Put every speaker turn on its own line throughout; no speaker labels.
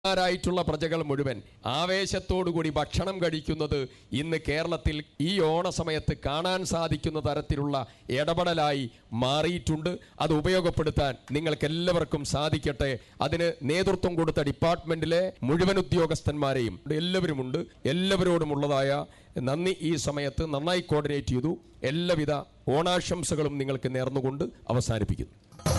ായിട്ടുള്ള പ്രജകൾ മുഴുവൻ ആവേശത്തോടുകൂടി ഭക്ഷണം കഴിക്കുന്നത് ഇന്ന് കേരളത്തിൽ ഈ ഓണസമയത്ത് കാണാൻ സാധിക്കുന്ന തരത്തിലുള്ള ഇടപെടലായി മാറിയിട്ടുണ്ട് അത് ഉപയോഗപ്പെടുത്താൻ നിങ്ങൾക്ക് എല്ലാവർക്കും സാധിക്കട്ടെ അതിന് നേതൃത്വം കൊടുത്ത ഡിപ്പാർട്ട്മെന്റിലെ മുഴുവൻ ഉദ്യോഗസ്ഥന്മാരെയും എല്ലാവരുമുണ്ട് എല്ലാവരോടുമുള്ളതായ നന്ദി ഈ സമയത്ത് നന്നായി കോർഡിനേറ്റ് ചെയ്തു എല്ലാവിധ ഓണാശംസകളും നിങ്ങൾക്ക് നേർന്നുകൊണ്ട് അവസാനിപ്പിക്കുന്നു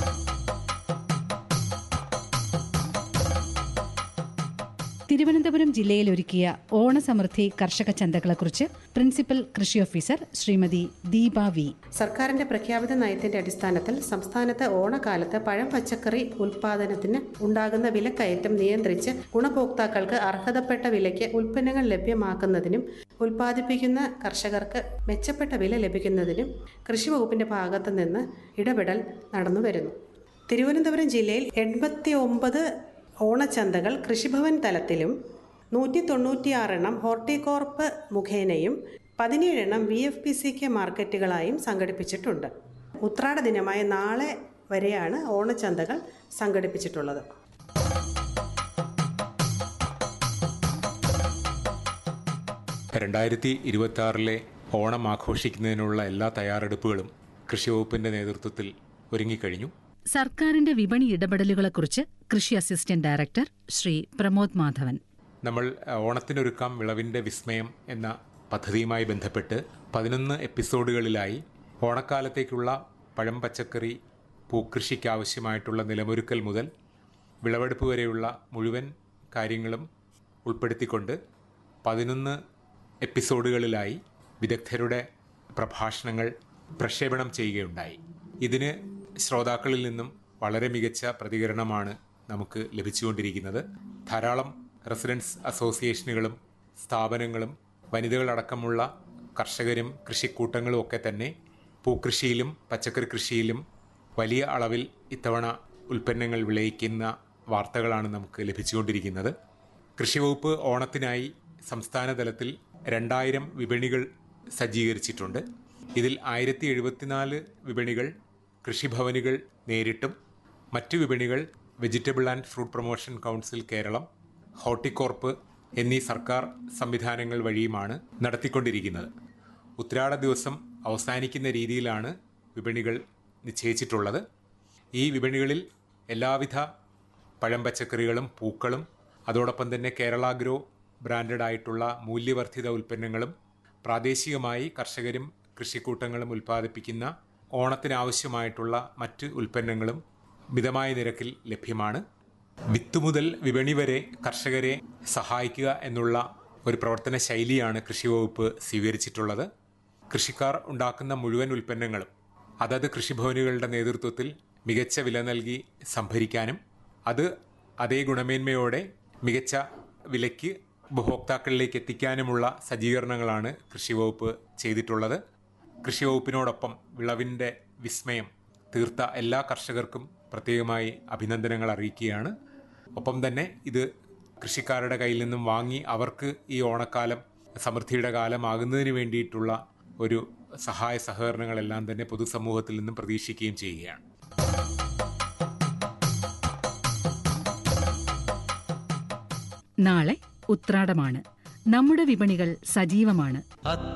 തിരുവനന്തപുരം ജില്ലയിൽ ഒരുക്കിയ ഓണസമൃദ്ധി കർഷക ചന്തകളെക്കുറിച്ച് പ്രിൻസിപ്പൽ കൃഷി ഓഫീസർ ശ്രീമതി ദീപ വി
സർക്കാരിന്റെ പ്രഖ്യാപിത നയത്തിന്റെ അടിസ്ഥാനത്തിൽ സംസ്ഥാനത്ത് ഓണക്കാലത്ത് പഴം പച്ചക്കറി ഉൽപാദനത്തിന് ഉണ്ടാകുന്ന വിലക്കയറ്റം നിയന്ത്രിച്ച് ഗുണഭോക്താക്കൾക്ക് അർഹതപ്പെട്ട വിലയ്ക്ക് ഉൽപ്പന്നങ്ങൾ ലഭ്യമാക്കുന്നതിനും ഉൽപ്പാദിപ്പിക്കുന്ന കർഷകർക്ക് മെച്ചപ്പെട്ട വില ലഭിക്കുന്നതിനും കൃഷി വകുപ്പിന്റെ ഭാഗത്തു നിന്ന് ഇടപെടൽ നടന്നു വരുന്നു തിരുവനന്തപുരം ജില്ലയിൽ എൺപത്തി ഒമ്പത് ഓണച്ചന്തകൾ കൃഷിഭവൻ തലത്തിലും നൂറ്റി തൊണ്ണൂറ്റിയാറെണ്ണം ഹോർട്ടികോർപ്പ് മുഖേനയും പതിനേഴെണ്ണം V F P C K മാർക്കറ്റുകളായും സംഘടിപ്പിച്ചിട്ടുണ്ട് ഉത്രാട ദിനമായ നാളെ വരെയാണ് ഓണച്ചന്തകൾ സംഘടിപ്പിച്ചിട്ടുള്ളത്
രണ്ടായിരത്തി ഇരുപത്തി ആറിലെ ഓണം ആഘോഷിക്കുന്നതിനുള്ള എല്ലാ തയ്യാറെടുപ്പുകളും കൃഷി വകുപ്പിന്റെ നേതൃത്വത്തിൽ ഒരുങ്ങിക്കഴിഞ്ഞു
സർക്കാരിന്റെ വിപണി ഇടപെടലുകളെക്കുറിച്ച് കൃഷി അസിസ്റ്റന്റ് ഡയറക്ടർ ശ്രീ പ്രമോദ് മാധവൻ
നമ്മൾ അഹ്, ഓണത്തിനൊരുക്കാം വിളവിന്റെ വിസ്മയം എന്ന പദ്ധതിയുമായി ബന്ധപ്പെട്ട് പതിനൊന്ന് എപ്പിസോഡുകളിലായി ഓണക്കാലത്തേക്കുള്ള പഴം പച്ചക്കറി പൂക്കൃഷിക്ക് ആവശ്യമായിട്ടുള്ള നിലമൊരുക്കൽ മുതൽ വിളവെടുപ്പ് വരെയുള്ള മുഴുവൻ കാര്യങ്ങളും ഉൾപ്പെടുത്തിക്കൊണ്ട് പതിനൊന്ന് എപ്പിസോഡുകളിലായി വിദഗ്ധരുടെ പ്രഭാഷണങ്ങൾ പ്രക്ഷേപണം ചെയ്യുകയുണ്ടായി ഇതിന് ശ്രോതാക്കളിൽ നിന്നും വളരെ മികച്ച പ്രതികരണമാണ് നമുക്ക് ലഭിച്ചുകൊണ്ടിരിക്കുന്നത് ധാരാളം റെസിഡൻസ് അസോസിയേഷനുകളും സ്ഥാപനങ്ങളും വനിതകളടക്കമുള്ള കർഷകരും കൃഷിക്കൂട്ടങ്ങളും ഒക്കെ തന്നെ പൂക്കൃഷിയിലും പച്ചക്കറി കൃഷിയിലും വലിയ അളവിൽ ഇത്തവണ ഉൽപ്പന്നങ്ങൾ വിളയിക്കുന്ന വാർത്തകളാണ് നമുക്ക് ലഭിച്ചുകൊണ്ടിരിക്കുന്നത് കൃഷിവകുപ്പ് ഓണത്തിനായി സംസ്ഥാന തലത്തിൽ രണ്ടായിരം വിപണികൾ സജ്ജീകരിച്ചിട്ടുണ്ട് ഇതിൽ ആയിരത്തി എഴുപത്തിനാല് വിപണികൾ കൃഷിഭവനുകൾ നേരിട്ടും മറ്റു വിപണികൾ vegetable and fruit promotion council Keralam Horticorp എന്നീ സർക്കാർ സംവിധാനങ്ങൾ വഴിയുമാണ് നടത്തിക്കൊണ്ടിരിക്കുന്നത് ഉത്രാട ദിവസം അവസാനിക്കുന്ന രീതിയിലാണ് വിപണികൾ നിശ്ചയിച്ചിട്ടുള്ളത് ഈ വിപണികളിൽ എല്ലാവിധ പഴം പച്ചക്കറികളും പൂക്കളും അതോടൊപ്പം തന്നെ കേരളാഗ്രോ ബ്രാൻഡഡ് ആയിട്ടുള്ള മൂല്യവർദ്ധിത ഉൽപ്പന്നങ്ങളും പ്രാദേശികമായി കർഷകരും കൃഷിക്കൂട്ടങ്ങളും ഉൽപ്പാദിപ്പിക്കുന്ന ഓണത്തിനാവശ്യമായിട്ടുള്ള മറ്റ് ഉൽപ്പന്നങ്ങളും മിതമായ നിരക്കിൽ ലഭ്യമാണ് വിത്ത് മുതൽ വിപണി വരെ കർഷകരെ സഹായിക്കുക എന്നുള്ള ഒരു പ്രവർത്തന ശൈലിയാണ് കൃഷി വകുപ്പ് സ്വീകരിച്ചിട്ടുള്ളത് കൃഷിക്കാർ ഉണ്ടാക്കുന്ന മുഴുവൻ ഉൽപ്പന്നങ്ങളും അതത് കൃഷിഭവനുകളുടെ നേതൃത്വത്തിൽ മികച്ച വില നൽകി സംഭരിക്കാനും അത് അതേ ഗുണമേന്മയോടെ മികച്ച വിലയ്ക്ക് ഉപഭോക്താക്കളിലേക്ക് എത്തിക്കാനുമുള്ള സജ്ജീകരണങ്ങളാണ് കൃഷി വകുപ്പ് ചെയ്തിട്ടുള്ളത് കൃഷി വകുപ്പിനോടൊപ്പം വിളവിൻ്റെ വിസ്മയം തീർത്ത എല്ലാ കർഷകർക്കും പ്രത്യേകമായി അഭിനന്ദനങ്ങൾ അറിയിക്കുകയാണ് ഒപ്പം തന്നെ ഇത് കൃഷിക്കാരുടെ കയ്യിൽ നിന്നും വാങ്ങി അവർക്ക് ഈ ഓണക്കാലം സമൃദ്ധിയുടെ കാലമാകുന്നതിന് വേണ്ടിയിട്ടുള്ള ഒരു സഹായ സഹകരണങ്ങളെല്ലാം തന്നെ പൊതുസമൂഹത്തിൽ നിന്നും പ്രതീക്ഷിക്കുകയും ചെയ്യുകയാണ്
നാളെ ഉത്രാടമാണ് നമ്മുടെ വിപണികൾ സജീവമാണ്